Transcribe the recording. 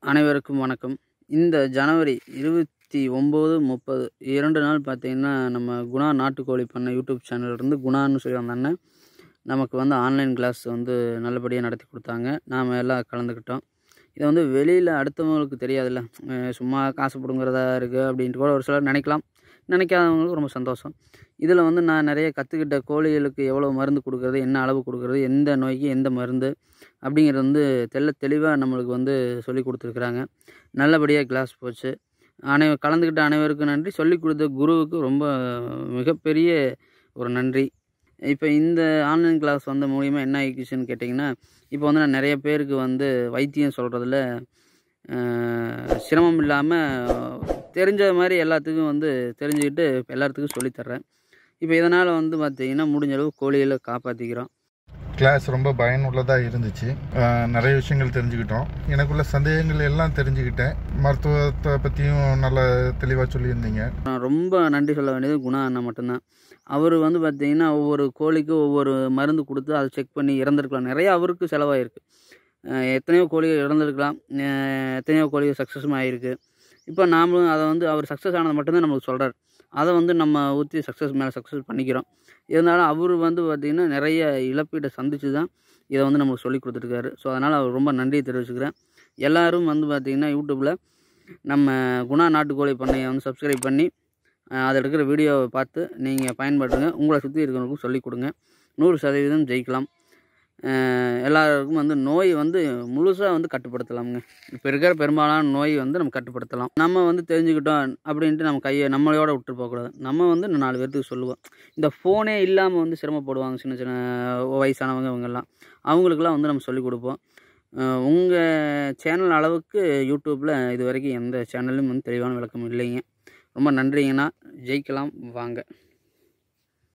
அனைவருக்கும் வணக்கம் இந்த ஜனவரி இருபத்தி ஒம்பது முப்பது இரண்டு நாள் பார்த்தீங்கன்னா நம்ம குணா நாட்டுக்கோழி பண்ண யூடியூப் சேனல்லேருந்து குணான்னு சொல்லி அந்த அண்ணன் நமக்கு வந்து ஆன்லைன் கிளாஸ் வந்து நல்லபடியாக நடத்தி கொடுத்தாங்க நாம் எல்லாம் கலந்துக்கிட்டோம் இதை வந்து வெளியில் அடுத்தவங்களுக்கு தெரியாதுல்ல அஹ் சும்மா காசு பிடுங்குறதா இருக்குது அப்படின்ட்டு கூட ஒரு சிலர் நினைக்கலாம் நினைக்காதவங்களுக்கு ரொம்ப சந்தோஷம் இதில் வந்து நான் நிறைய கற்றுக்கிட்ட கோழிகளுக்கு எவ்வளோ மருந்து கொடுக்குறது என்ன அளவு கொடுக்குறது எந்த நோய்க்கு எந்த மருந்து அப்படிங்கிறது வந்து தெள்ள தெளிவாக நம்மளுக்கு வந்து சொல்லி கொடுத்துருக்குறாங்க நல்லபடியாக கிளாஸ் போச்சு அனை கலந்துக்கிட்ட அனைவருக்கும் நன்றி சொல்லிக் கொடுத்த குருவுக்கு ரொம்ப மிகப்பெரிய ஒரு நன்றி இப்போ இந்த ஆன்லைன் கிளாஸ் வந்த மூலிமா என்ன ஆகிக்குச்சுன்னு கேட்டிங்கன்னா இப்போ வந்து நான் நிறைய பேருக்கு வந்து வைத்தியம் சொல்கிறதுல சிரமம் இல்லாமல் தெரிஞ்ச மாதிரி எல்லாத்துக்கும் வந்து தெரிஞ்சுக்கிட்டு எல்லாத்துக்கும் சொல்லித்தர்றேன் இப்போ இதனால் வந்து பார்த்திங்கன்னா முடிஞ்ச அளவு கோழிகளை காப்பாற்றிக்கிறோம் கிளாஸ் ரொம்ப பயனுள்ளதாக இருந்துச்சு அஹ் நிறைய விஷயங்கள் தெரிஞ்சுக்கிட்டோம் எனக்குள்ள சந்தேகங்கள் எல்லாம் தெரிஞ்சுக்கிட்டேன் மருத்துவத்தை பற்றியும் நல்லா தெளிவாக சொல்லியிருந்தீங்க நான் ரொம்ப நன்றி சொல்ல வேண்டியது குணா அண்ணன் மட்டும்தான் அவர் வந்து பார்த்திங்கன்னா ஒவ்வொரு கோழிக்கும் ஒவ்வொரு மருந்து கொடுத்து அதை செக் பண்ணி இறந்துருக்கலாம் நிறைய அவருக்கு செலவாயிருக்கு அஹ் எத்தனையோ கோழிகள் இறந்துருக்கலாம் அஹ் எத்தனையோ கோழிகள் சக்ஸஸும் ஆகிருக்கு இப்போ நாமளும் அதை வந்து அவர் சக்ஸஸ் ஆனது மட்டும்தான் நம்மளுக்கு சொல்கிறார் அதை வந்து நம்ம ஊற்றி சக்ஸஸ் மேலே சக்ஸஸ் பண்ணிக்கிறோம் இருந்தாலும் அவர் வந்து பார்த்திங்கன்னா நிறைய இழப்பீட்டை சந்தித்து தான் இதை வந்து நம்மளுக்கு சொல்லி கொடுத்துருக்காரு ஸோ அதனால் அவர் ரொம்ப நன்றியை தெரிவிச்சுக்கிறேன் எல்லோரும் வந்து பார்த்திங்கன்னா யூடியூப்பில் நம்ம குணா நாட்டுக்கோழி பண்ணையை வந்து சப்ஸ்கிரைப் பண்ணி அஹ் அதில் இருக்கிற வீடியோவை பார்த்து நீங்கள் பயன்படுத்துங்க உங்களை சுற்றி இருக்கிறவங்களுக்கும் சொல்லிக் கொடுங்க நூறு சதவீதம் ஜெயிக்கலாம் அஹ் எல்லாருக்கும் வந்து நோய் வந்து முழுசாக வந்து கட்டுப்படுத்தலாமுங்க இப்போ இருக்கிற பெரும்பாலான நோய் வந்து நம்ம கட்டுப்படுத்தலாம் நம்ம வந்து தெரிஞ்சுக்கிட்டோம் அப்படின்ட்டு நம்ம கையை நம்மளையோட விட்டு போகக்கூடாது நம்ம வந்து இந்த நாலு பேர்த்துக்கு சொல்லுவோம் இந்த ஃபோனே இல்லாமல் வந்து சிரமப்படுவாங்க சின்ன சின்ன வயசானவங்க இவங்கெல்லாம் அவங்களுக்கெல்லாம் வந்து நம்ம சொல்லிக் கொடுப்போம் உங்கள் சேனல் அளவுக்கு யூடியூப்பில் இது வரைக்கும் எந்த சேனல்லையும் வந்து தெளிவான விளக்கம் இல்லைங்க ரொம்ப நன்றிங்கண்ணா ஜெயிக்கலாம் வாங்க